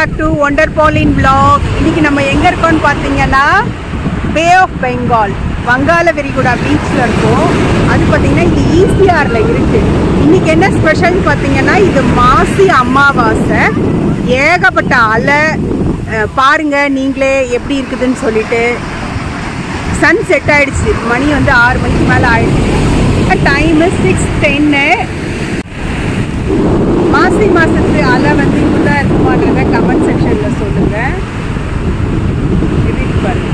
Back to wonder பாலின் vlog இன்னைக்கு நம்ம எங்க இருக்கோம்னு பார்த்தீங்கன்னா பே ஆஃப் பெங்கால் வங்காள விரிகுடா பீச்சில் இருக்கோம் அது பார்த்தீங்கன்னா இது ஈசிஆரில் இருக்கு இன்னைக்கு என்ன ஸ்பெஷல் பார்த்தீங்கன்னா இது மாசி அமாவாசை ஏகப்பட்ட அலை அஹ், பாருங்க நீங்களே எப்படி இருக்குதுன்னு சொல்லிட்டு சன் செட் ஆயிடுச்சு மணி வந்து ஆறு மணிக்கு மேலே ஆயிடுச்சு டைமு சிக்ஸ் டென்னு மாசி மாசத்து அலை வந்து இப்படிதான் இருக்குமான்றத கமெண்ட் செக்ஷன்ல சொல்லுங்க எப்படி இருக்கு பாருங்க.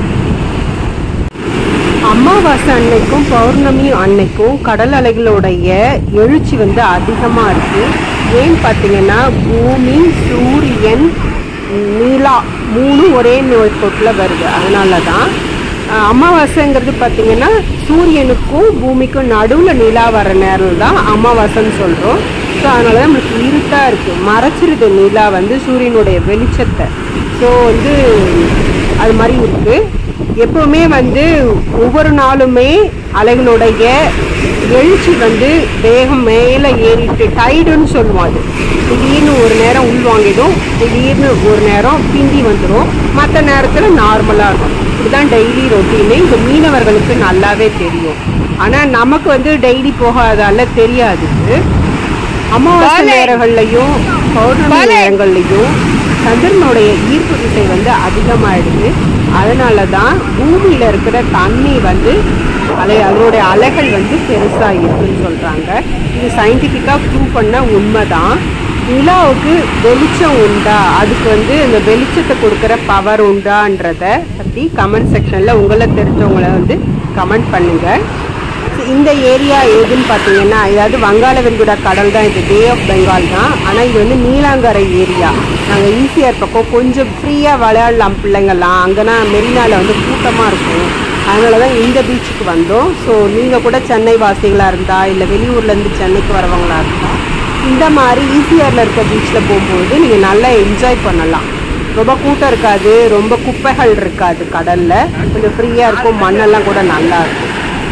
அமாவாசை அன்னைக்கும் பௌர்ணமி அன்னைக்கும் கடல் அலைகளுடைய எழுச்சி வந்து அதிகமா இருக்கு ஏன்னு பார்த்தீங்கன்னா பூமி சூரியன் நிலா மூணு ஒரே நேர்கோட்டில் வருது அதனால தான் அஹ், அமாவாசைங்கிறது பார்த்தீங்கன்னா சூரியனுக்கும் பூமிக்கும் நடுவில் நிலா வர நேரம் தான் அமாவாசைன்னு சொல்கிறோம் ஸோ அதனால தான் நம்மளுக்கு இருட்டாக இருக்குது மறைச்சிருது நிலா வந்து சூரியனுடைய வெளிச்சத்தை ஸோ வந்து அது மாதிரி இருக்குது எப்பவுமே வந்து ஒவ்வொரு நாளுமே அலைகளுடைய எழுச்சி வந்து வேகம் மேலே ஏறிட்டு டைடுன்னு சொல்லுவோம் அது திடீர்னு ஒரு நேரம் உள்வாங்கிடும் திடீர்னு ஒரு நேரம் பிந்தி வந்துடும் மற்ற நேரத்தில் நார்மலாக இருக்கும் இதுதான் டெய்லி ரொட்டீனு இந்த மீனவர்களுக்கு நல்லாவே தெரியும் ஆனால் நமக்கு வந்து டெய்லி போகாதால தெரியாது இது. அமாவாசை பாலை. நேரங்கள்லையும் பௌர்ணமி பாலை. நேரங்கள்லையும் சந்திரனுடைய ஈர்ப்பு விசை வந்து அதிகமாயிடுது அதனால தான் பூமியில இருக்கிற தண்ணி வந்து அலை அதனுடைய அலைகள் வந்து பெருசா இருக்குன்னு சொல்றாங்க இது சயின்டிஃபிக்கா ப்ரூவ் பண்ண உண்மைதான் நிலாவுக்கு வெளிச்சம் உண்டா அதுக்கு வந்து இந்த வெளிச்சத்தை கொடுக்குற பவர் உண்டான்றத பத்தி கமெண்ட் செக்ஷன்ல உங்களை தெரிஞ்சவங்கள வந்து கமெண்ட் பண்ணுங்க இந்த ஏரியா எதுன்னு பார்த்தீங்கன்னா இதாவது வங்காள விரிகுடா கடல் தான் இது பே ஆஃப் பெங்கால் தான் ஆனால் இது வந்து நீலாங்கரை ஏரியா நாங்கள் ஈஸியாக பக்கம் கொஞ்சம் ஃப்ரீயாக விளையாடலாம் பிள்ளைங்கள்லாம் அங்கேனா மெரினாவில் வந்து கூட்டமாக இருக்கும் அதனால தான் இந்த பீச்சுக்கு வந்தோம் ஸோ நீங்கள் கூட சென்னை வாசிகளாக இருந்தால் இல்லை வெளியூர்லேருந்து சென்னைக்கு வரவங்களா இருந்தால் இந்த மாதிரி ஈஸியாரில் இருக்க பீச்சில் போகும்போது நீங்கள் நல்லா என்ஜாய் பண்ணலாம் ரொம்ப கூட்டம் இருக்காது ரொம்ப குப்பைகள் இருக்காது கடலில் கொஞ்சம் ஃப்ரீயாக இருக்கும் மண்ணெல்லாம் கூட நல்லா இருக்கும்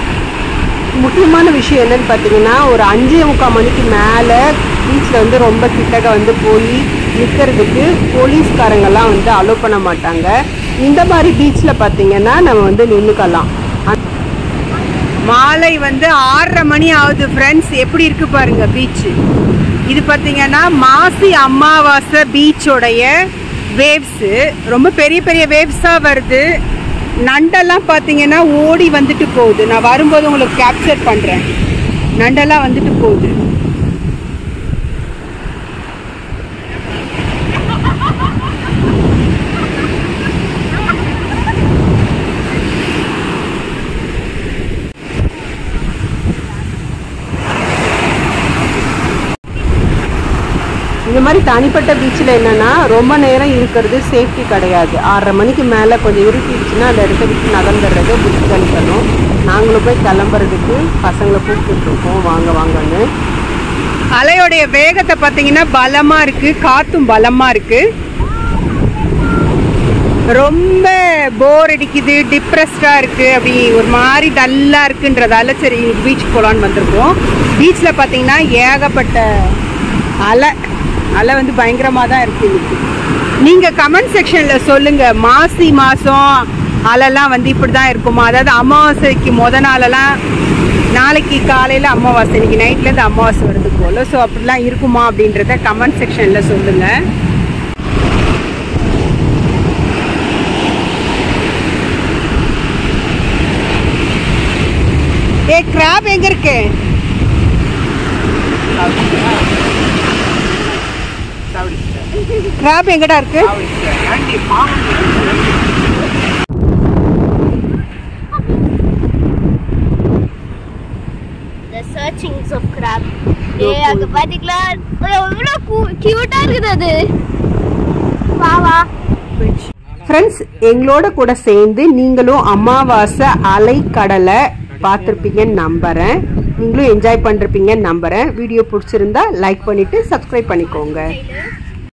முக்கியமான விஷயம் என்னன்னு பார்த்தீங்கன்னா ஒரு அஞ்சே முக்கால் மணிக்கு மேலே பீச்சில் வந்து ரொம்ப கிட்டக்க வந்து போய் நிற்கிறதுக்கு போலீஸ்காரங்கெல்லாம் வந்து அலோவ் பண்ண மாட்டாங்க இந்த மாதிரி பீச்சில் பார்த்தீங்கன்னா நம்ம வந்து நின்றுக்கலாம் மாலை வந்து ஆறரை மணி ஆகுது ஃப்ரெண்ட்ஸ் எப்படி இருக்கு பாருங்க பீச் இது பார்த்தீங்கன்னா மாசி அமாவாசை பீச்சோடைய வேவ்ஸு ரொம்ப பெரிய பெரிய வேவ்ஸாக வருது நண்டெல்லாம் பார்த்தீங்கன்னா ஓடி வந்துட்டு போகுது நான் வரும்போது உங்களுக்கு கேப்சர் பண்ணுறேன் நண்டெல்லாம் வந்துட்டு போகுது இந்த மாதிரி தனிப்பட்ட பீச்சில் என்னன்னா ரொம்ப நேரம் இருக்கிறது சேஃப்டி கிடையாது ஆறரை மணிக்கு மேலே கொஞ்சம் இருட்டிடுச்சுன்னா அந்த இடத்த விட்டு நகர்ந்துடுறது புத்திகலிக்கணும் நாங்களும் போய் கிளம்புறதுக்கு பசங்களை கூப்பிட்டு இருக்கோம் வாங்க வாங்கன்னு அலையோடைய வேகத்தை பார்த்தீங்கன்னா பலமாக இருக்கு காத்தும் பலமாக இருக்கு ரொம்ப போர் அடிக்குது டிப்ரெஸ்டாக இருக்குது அப்படி ஒரு மாதிரி டல்லாக இருக்குன்றதால சரி பீச் போகலான்னு வந்திருக்கோம் பீச்சில் பார்த்தீங்கன்னா ஏகப்பட்ட அலை அலை வந்து பயங்கரமாக தான் இருக்குது இன்னைக்கு நீங்கள் கமெண்ட் செக்ஷனில் சொல்லுங்கள் மாசி மாதம் அலைலாம் வந்து இப்படி தான் இருக்குமா அதாவது அமாவாசைக்கு முத நாளெல்லாம் நாளைக்கு காலையில் அமாவாசை இன்னைக்கு நைட்லேருந்து அமாவாசை வருது போல் ஸோ அப்படிலாம் இருக்குமா அப்படின்றத கமெண்ட் செக்ஷனில் சொல்லுங்கள் ஏ கிராப் எங்க இருக்கு கிராப் எங்கடா இருக்கு The searchings of crab. ஏய் அங்க பாத்தீங்களா எவ்வளவு கியூட்டா இருக்குது அது வா வா ஃப்ரெண்ட்ஸ் எங்களோட கூட சேர்ந்து நீங்களும் அமாவாசை அலை கடலை பார்த்துருப்பீங்கன்னு நம்புறேன் நீங்களும் என்ஜாய் பண்ணிருப்பீங்கன்னு நம்புறேன் வீடியோ பிடிச்சிருந்தா லைக் பண்ணிட்டு சப்ஸ்கிரைப் பண்ணிக்கோங்க